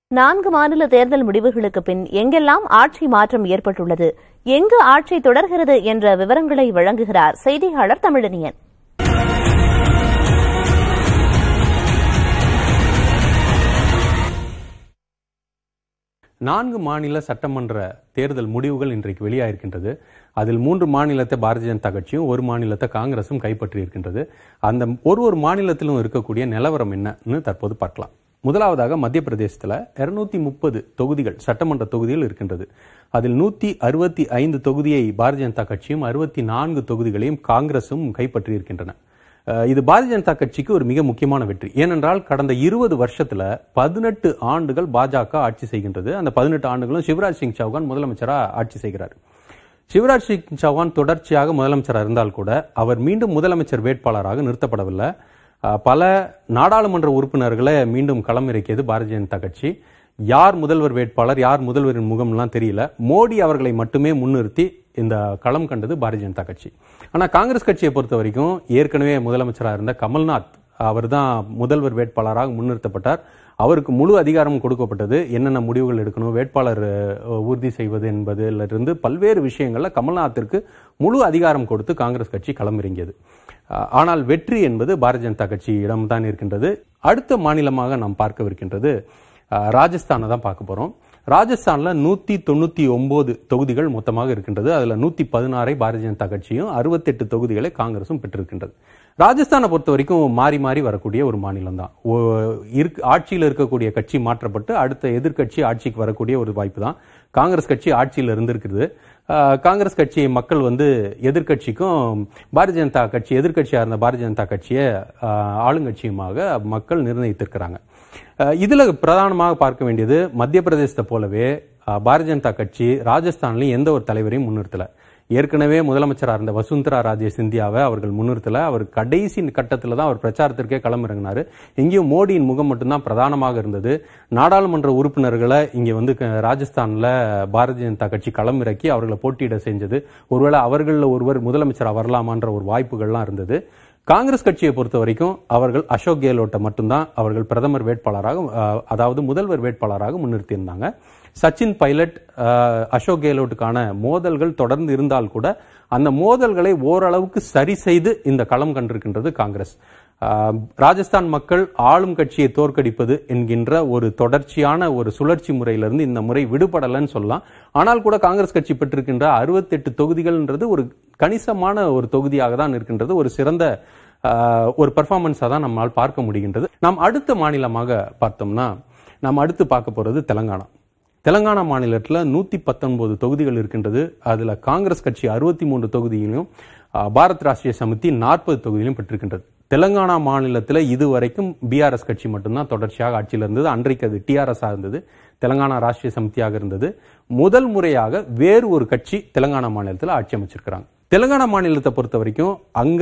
நான்கு மாநில தேர்தல் முடிவுகளுக்கு பின் எங்கெல்லாம் ஆட்சி மாற்றம் ஏற்பட்டுள்ளது எங்கு ஆட்சி தொடர்கிறது என்ற விவரங்களை வழங்குகிறார் செய்தியாளர் தமிழனியன் நான்கு மாநில சட்டமன்ற தேர்தல் முடிவுகள் இன்றைக்கு வெளியாயிருக்கின்றது அதில் மூன்று மாநிலத்தை பாரதிய ஜனதா கட்சியும் ஒரு மாநிலத்தை காங்கிரசும் கைப்பற்றி இருக்கின்றது அந்த ஒரு ஒரு மாநிலத்திலும் இருக்கக்கூடிய நிலவரம் என்னன்னு தற்போது பார்க்கலாம் முதலாவதாக மத்திய பிரதேசத்தில் இருநூத்தி முப்பது தொகுதிகள் சட்டமன்ற தொகுதிகள் இருக்கின்றது அதில் நூத்தி அறுபத்தி ஐந்து தொகுதியை பாரதிய ஜனதா கட்சியும் அறுபத்தி நான்கு தொகுதிகளையும் காங்கிரசும் கைப்பற்றி இருக்கின்றன அஹ் இது பாரதிய ஜனதா கட்சிக்கு ஒரு மிக முக்கியமான வெற்றி ஏனென்றால் கடந்த இருபது வருஷத்துல பதினெட்டு ஆண்டுகள் பாஜக ஆட்சி செய்கின்றது அந்த பதினெட்டு ஆண்டுகளும் சிவராஜ் சிங் சௌகான் முதலமைச்சரா ஆட்சி செய்கிறார் சிவராஜ் சிங் சௌகான் தொடர்ச்சியாக முதலமைச்சராக இருந்தால் கூட அவர் மீண்டும் முதலமைச்சர் வேட்பாளராக நிறுத்தப்படவில்லை அஹ் பல நாடாளுமன்ற உறுப்பினர்களை மீண்டும் களமிறக்கியது பாரதிய ஜனதா கட்சி யார் முதல்வர் வேட்பாளர் யார் முதல்வரின் முகம்லாம் தெரியல மோடி அவர்களை மட்டுமே முன்னிறுத்தி இந்த களம் கண்டது பாரதிய ஜனதா கட்சி ஆனா காங்கிரஸ் கட்சியை பொறுத்த வரைக்கும் ஏற்கனவே முதலமைச்சராக இருந்த கமல்நாத் அவர் தான் முதல்வர் வேட்பாளராக முன்னிறுத்தப்பட்டார் அவருக்கு முழு அதிகாரம் கொடுக்கப்பட்டது என்னென்ன முடிவுகள் எடுக்கணும் வேட்பாளர் அஹ், உறுதி செய்வது என்பதிலிருந்து இருந்து பல்வேறு விஷயங்கள்ல கமல்நாத்திற்கு முழு அதிகாரம் கொடுத்து காங்கிரஸ் கட்சி களமிறங்கியது அஹ், ஆனால் வெற்றி என்பது பாரதிய ஜனதா கட்சியிடம் தான் இருக்கின்றது அடுத்த மாநிலமாக நாம் பார்க்கவிருக்கின்றது அஹ், ராஜஸ்தானை தான் பார்க்க போறோம் ராஜஸ்தான்ல நூத்தி தொண்ணூத்தி ஒன்பது தொகுதிகள் மொத்தமாக இருக்கின்றது அதுல நூத்தி பதினாறை பாரதிய ஜனதா கட்சியும் அறுபத்தெட்டு தொகுதிகளை காங்கிரசும் பெற்றிருக்கின்றது ராஜஸ்தானை பொறுத்த வரைக்கும் மாறி மாறி வரக்கூடிய ஒரு மாநிலம் தான் ஆட்சியில் இருக்கக்கூடிய கட்சி மாற்றப்பட்டு அடுத்த எதிர்க்கட்சி ஆட்சிக்கு வரக்கூடிய ஒரு வாய்ப்பு தான் காங்கிரஸ் கட்சி ஆட்சியில் இருந்திருக்கிறது ஆஹ், காங்கிரஸ் கட்சி மக்கள் வந்து எதிர்க்கட்சிக்கும் பாரதிய ஜனதா கட்சி எதிர்க்கட்சியா இருந்த பாரதிய ஜனதா கட்சியை ஆஹ், ஆளுங்கட்சியுமாக மக்கள் நிர்ணயித்திருக்கிறாங்க அஹ் இதுல பிரதானமாக பார்க்க வேண்டியது மத்திய பிரதேசத்தை போலவே அஹ், பாரதிய ஜனதா கட்சி ராஜஸ்தான்லயும் எந்த ஒரு தலைவரையும் முன்னிறுத்தல ஏற்கனவே முதலமைச்சராக இருந்த வசுந்தரா ராஜே சிந்தியாவை அவர்கள் முன்னிறுத்தல அவர் கடைசி கட்டத்தில் தான் அவர் பிரச்சாரத்திற்கே களமிறங்கினாரு இங்கேயும் மோடியின் முகம் மட்டும்தான் பிரதானமாக இருந்தது நாடாளுமன்ற உறுப்பினர்களை இங்க வந்து க- ராஜஸ்தான்ல பாரதிய ஜனதா கட்சி களமிறக்கி அவர்களை போட்டியிட செஞ்சது ஒருவேளை அவர்களில் ஒருவர் முதலமைச்சராக வரலாமான்ற ஒரு வாய்ப்புகள்லாம் இருந்தது காங்கிரஸ் கட்சியை பொறுத்த வரைக்கும் அவர்கள் அசோக் கெஹ்லோட்டை மட்டும்தான் அவர்கள் பிரதமர் வேட்பாளராக அஹ், அதாவது முதல்வர் வேட்பாளராக முன்னிறுத்தியிருந்தாங்க சச்சின் பைலட் அஹ், அசோக் கெஹ்லோட்டுக்கான மோதல்கள் தொடர்ந்து இருந்தால் கூட அந்த மோதல்களை ஓரளவுக்கு சரி செய்து இந்த களம் கண்டிருக்கின்றது காங்கிரஸ் அஹ், ராஜஸ்தான் மக்கள் ஆளும் கட்சியை தோற்கடிப்பது என்கின்ற ஒரு தொடர்ச்சியான ஒரு சுழற்சி முறையிலிருந்து இந்த முறை விடுபடலன்னு சொல்லலாம் ஆனால் கூட காங்கிரஸ் கட்சி பெற்றிருக்கின்ற அறுபத்தெட்டு தொகுதிகள்ன்றது ஒரு கணிசமான ஒரு தொகுதியாக தான் இருக்கின்றது ஒரு சிறந்த ஆஹ், ஒரு பெர்ஃபார்மன்ஸாக தான் நம்மால் பார்க்க முடிகின்றது நாம் அடுத்த மாநிலமாக பார்த்தோம்னா நாம் அடுத்து பார்க்க போறது தெலங்கானா தெலங்கானா மாநிலத்தில் நூத்தி பத்தொன்பது தொகுதிகள் இருக்கின்றது அதுல காங்கிரஸ் கட்சி அறுபத்தி மூன்று தொகுதியிலும் ஆஹ், பாரத் ராஷ்டிரிய சமிதி நாற்பது தொகுதியிலும் பெற்றிருக்கின்றது தெலங்கானா மாநிலத்தில் இதுவரைக்கும் பிஆர்எஸ் கட்சி மட்டும்தான் தொடர்ச்சியாக ஆட்சியில் இருந்தது அன்றைக்கு அது டிஆர்எஸ் இருந்தது தெலங்கானா ராஷ்டிரிய சமிதியாக இருந்தது முதல் முறையாக வேறு ஒரு கட்சி தெலங்கானா மாநிலத்தில் ஆட்சி அமைச்சிருக்கிறாங்க தெலங்கானா மாநிலத்தை பொறுத்த வரைக்கும் அங்க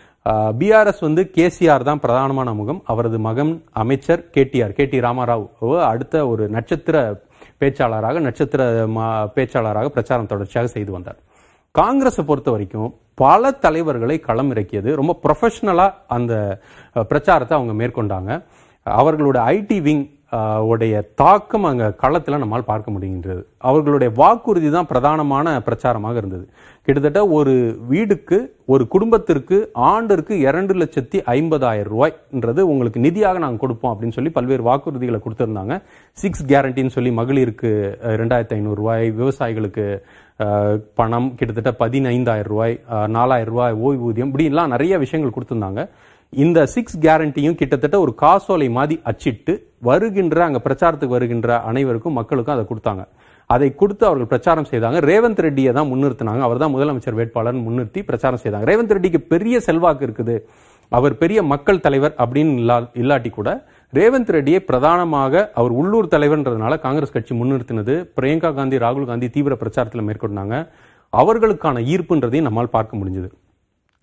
பிஆர்எஸ் வந்து கேசிஆர் தான் பிரதானமான முகம் அவரது மகன் அமைச்சர் கேடிஆர் கே டி ராமாராவ் அடுத்த ஒரு நட்சத்திர பேச்சாளராக நட்சத்திர மா- பேச்சாளராக பிரச்சாரம் தொடர்ச்சியாக செய்து வந்தார் காங்கிரஸை பொறுத்த வரைக்கும் பல தலைவர்களை களம் இறக்கியது ரொம்ப ப்ரொஃபஷனலா அந்த அஹ், பிரச்சாரத்தை அவங்க மேற்கொண்டாங்க அவர்களோட ஐடி விங் ஆஹ், உடைய தாக்கம் அங்க களத்துல நம்மால் பார்க்க முடிகின்றது அவர்களுடைய வாக்குறுதி தான் பிரதானமான பிரச்சாரமாக இருந்தது கிட்டத்தட்ட ஒரு வீடுக்கு ஒரு குடும்பத்திற்கு ஆண்டிற்கு இரண்டு லட்சத்தி ஐம்பதாயிரம் ரூபாய்ன்றது உங்களுக்கு நிதியாக நாங்கள் கொடுப்போம் அப்படின்னு சொல்லி பல்வேறு வாக்குறுதிகளை கொடுத்திருந்தாங்க சிக்ஸ் கேரண்டின்னு சொல்லி மகளிருக்கு அஹ், ரெண்டாயிரத்தி ஐநூறு ரூபாய் விவசாயிகளுக்கு அஹ், பணம் கிட்டத்தட்ட பதினைந்தாயிரம் ரூபாய் அஹ், நாலாயிரம் ரூபாய் ஓய்வூதியம் இப்படிலாம் நிறைய விஷயங்கள் கொடுத்திருந்தாங்க இந்த சிக்ஸ் கேரண்டியும் கிட்டத்தட்ட ஒரு காசோலை மாதிரி அச்சிட்டு வருகின்ற அங்க பிரச்சாரத்துக்கு வருகின்ற அனைவருக்கும் மக்களுக்கும் அதை கொடுத்தாங்க அதை கொடுத்து அவர்கள் பிரச்சாரம் செய்தாங்க ரேவந்த் ரெட்டியை தான் முன்னிறுத்தினாங்க அவர் தான் முதலமைச்சர் வேட்பாளர் முன்னிறுத்தி பிரச்சாரம் செய்தாங்க ரேவந்த் ரெட்டிக்கு பெரிய செல்வாக்கு இருக்குது அவர் பெரிய மக்கள் தலைவர் அப்படின்னு இல்லா- இல்லாட்டி கூட ரேவந்த் ரெட்டியை பிரதானமாக அவர் உள்ளூர் தலைவர்ன்றதுனால காங்கிரஸ் கட்சி முன்னிறுத்தினது பிரியங்கா காந்தி ராகுல் காந்தி தீவிர பிரச்சாரத்தில் மேற்கொண்டாங்க அவர்களுக்கான ஈர்ப்புன்றதையும் நம்மால் பார்க்க முடிஞ்சது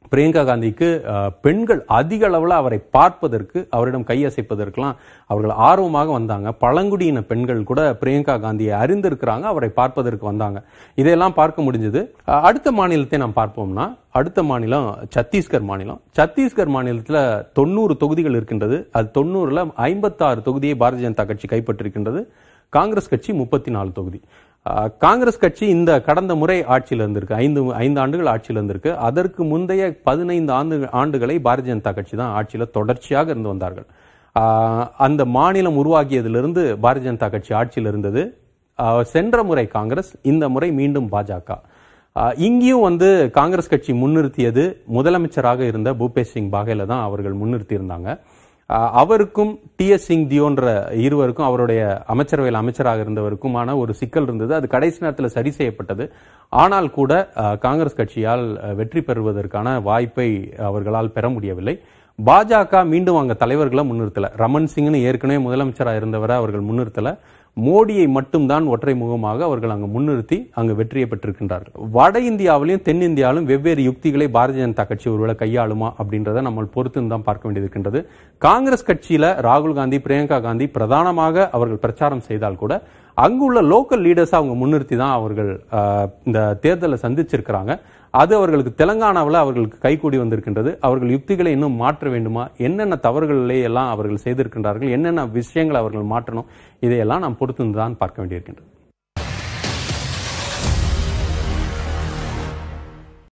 பிரியங்கா காந்திக்கு அஹ், பெண்கள் அதிக அளவில் அவரை பார்ப்பதற்கு அவரிடம் கையசைப்பதற்கெல்லாம் அவர்கள் ஆர்வமாக வந்தாங்க பழங்குடியின பெண்கள் கூட பிரியங்கா காந்தியை அறிந்திருக்கிறாங்க அவரை பார்ப்பதற்கு வந்தாங்க இதையெல்லாம் பார்க்க முடிஞ்சது அஹ், அடுத்த மாநிலத்தை நாம் பார்ப்போம்னா அடுத்த மாநிலம் சத்தீஸ்கர் மாநிலம் சத்தீஸ்கர் மாநிலத்தில் தொண்ணூறு தொகுதிகள் இருக்கின்றது அது தொண்ணூறுல ஐம்பத்தாறு தொகுதியை பாரதிய ஜனதா கட்சி கைப்பற்றிருக்கின்றது காங்கிரஸ் கட்சி முப்பத்தி நாலு தொகுதி ஆஹ் காங்கிரஸ் கட்சி இந்த கடந்த முறை ஆட்சியில் இருந்திருக்கு ஐந்து ஐந்து ஆண்டுகள் ஆட்சியில் இருந்திருக்கு அதற்கு முந்தைய பதினைந்து ஆண்டு ஆண்டுகளை பாரதிய ஜனதா கட்சி தான் ஆட்சியில் தொடர்ச்சியாக இருந்து வந்தார்கள் ஆஹ் அந்த மாநிலம் உருவாகியதிலிருந்து பாரதிய ஜனதா கட்சி ஆட்சியில் இருந்தது ஆஹ் சென்ற முறை காங்கிரஸ் இந்த முறை மீண்டும் பாஜக ஆஹ் இங்கேயும் வந்து காங்கிரஸ் கட்சி முன்னிறுத்தியது முதலமைச்சராக இருந்த பூபேஷ் சிங் பாகேல தான் அவர்கள் முன்னிறுத்தி இருந்தாங்க ஆஹ் அவருக்கும் டி எஸ் சிங் தியோன்ற இருவருக்கும் அவருடைய அமைச்சரவையில் அமைச்சராக இருந்தவருக்குமான ஒரு சிக்கல் இருந்தது அது கடைசி நேரத்தில் சரி செய்யப்பட்டது ஆனால் கூட ஆஹ் காங்கிரஸ் கட்சியால் ஆஹ் வெற்றி பெறுவதற்கான வாய்ப்பை அவர்களால் பெற முடியவில்லை பாஜக மீண்டும் அங்க தலைவர்களை முன்னிறுத்தல ரமன் சிங்னு ஏற்கனவே முதலமைச்சராக இருந்தவரை அவர்கள் முன்னிறுத்தல மோடியை மட்டும்தான் ஒற்றை முகமாக அவர்கள் அங்கு முன்னிறுத்தி அங்கு வெற்றியை பெற்றிருக்கின்றார்கள் வட இந்தியாவிலும் தென்னிந்தியாவிலும் வெவ்வேறு யுக்திகளை பாரதிய ஜனதா கட்சி ஒருவேளை கையாளுமா அப்படின்றத நம்ம பொறுத்து தான் பார்க்க வேண்டியது இருக்கின்றது காங்கிரஸ் கட்சியில ராகுல் காந்தி பிரியங்கா காந்தி பிரதானமாக அவர்கள் பிரச்சாரம் செய்தால் கூட அங்குள்ள லோக்கல் லீடர்ஸ் அவங்க முன்னிறுத்தி தான் அவர்கள் ஆஹ், இந்த தேர்தலை சந்திச்சிருக்கிறாங்க அது அவர்களுக்கு தெலங்கானாவில் அவர்களுக்கு கைகூடி வந்திருக்கின்றது அவர்கள் யுக்திகளை இன்னும் மாற்ற வேண்டுமா என்னென்ன தவறுகளை எல்லாம் அவர்கள் செய்திருக்கின்றார்கள் என்னென்ன விஷயங்களை அவர்கள் மாற்றணும் இதையெல்லாம் நாம் பொறுத்து தான் பார்க்க வேண்டியிருக்கின்றது